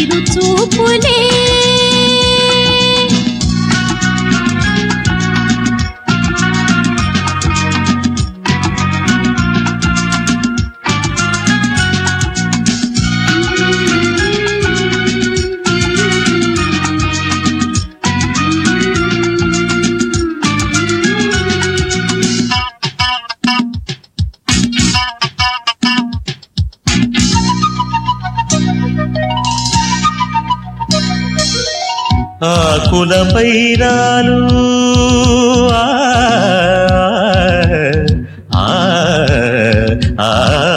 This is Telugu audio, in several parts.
ఇరు చూపులే ఆకుల పైరాలు ఆ, ఆ, ఆ,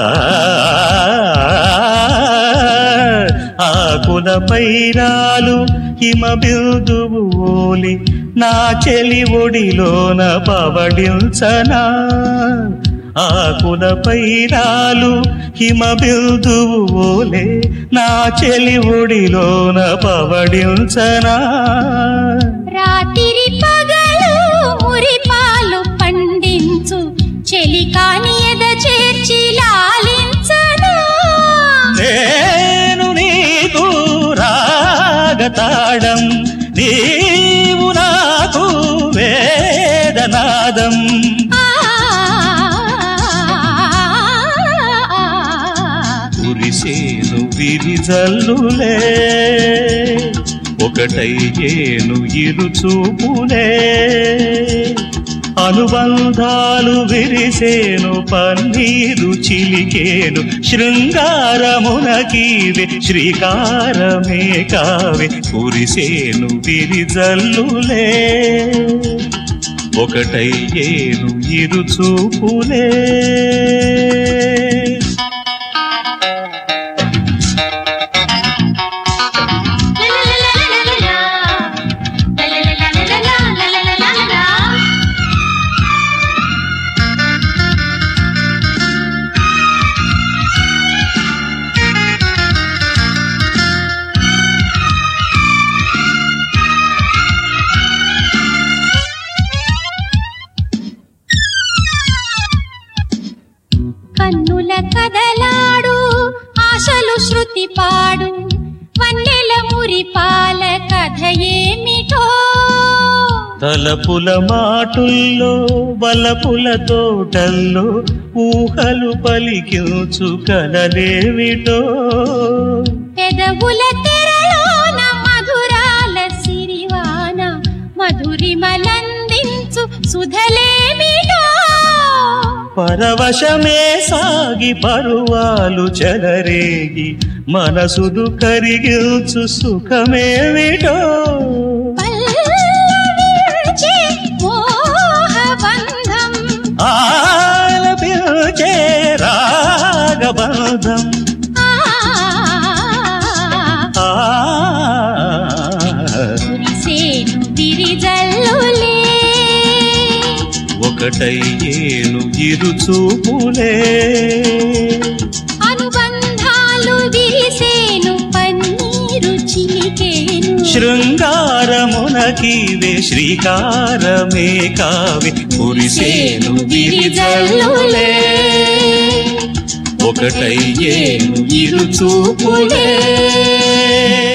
ఆకుల పైరాలు హిమ బిందువు ఓలి నా చెలి ఒడిలోన పవడించనా ఆకుల పైరాలు హిమ బిందువు ఓలే నా చెలి ఒడిలోన పవడించనా రాత్రి పగలు మురిపాలు పండించు చెలికాని ఎద చేర్చి లాలించను నేను నీకు రాగతాడం నీవు నాకు వేదనాదం ఆ, కురిసేను విరిజల్లులే ఒకటయ్యేను ఇరు చూపులే అనుబంధాలు విరిసేను పన్నీరు చిలికేను శృంగారమునకీవే శ్రీకారమే కావే కురిసేను విరిజల్లులే ఒకటయ్యేను ఇరు చూపులే లలలలలలలా, లలలలలలలా, లలలలలలా. కన్నుల కదలాడు ఆశలు శృతి పాడు వన్నెల మురిపాల కథ ఏమిటో తలపుల మాటుల్లో వలపుల తోటల్లో ఊహలు పలికించు కలలేమిటో పెదవుల తెరలోన మధురాల సిరివాన మధురిమలందించు సుధలేమిటో పరవశమే సాగి పరువాలు చెలరేగి మనసుదు కరిగిల్చు సుఖమేమిటో పల్లవించే మోహబంధం ఆలపించే రాగబంధం ఆ ఆ కురిసేను విరిజల్లులే ఒకటయ్యేను ఇరు చూపులే అనుబంధాలు విరిసేను పన్నీరు చిలికేను శృంగారమునకీవే శ్రీకారమే కావే కురిసేను విరిజల్లులే ఒకటయ్యేను ఇరు చూపులే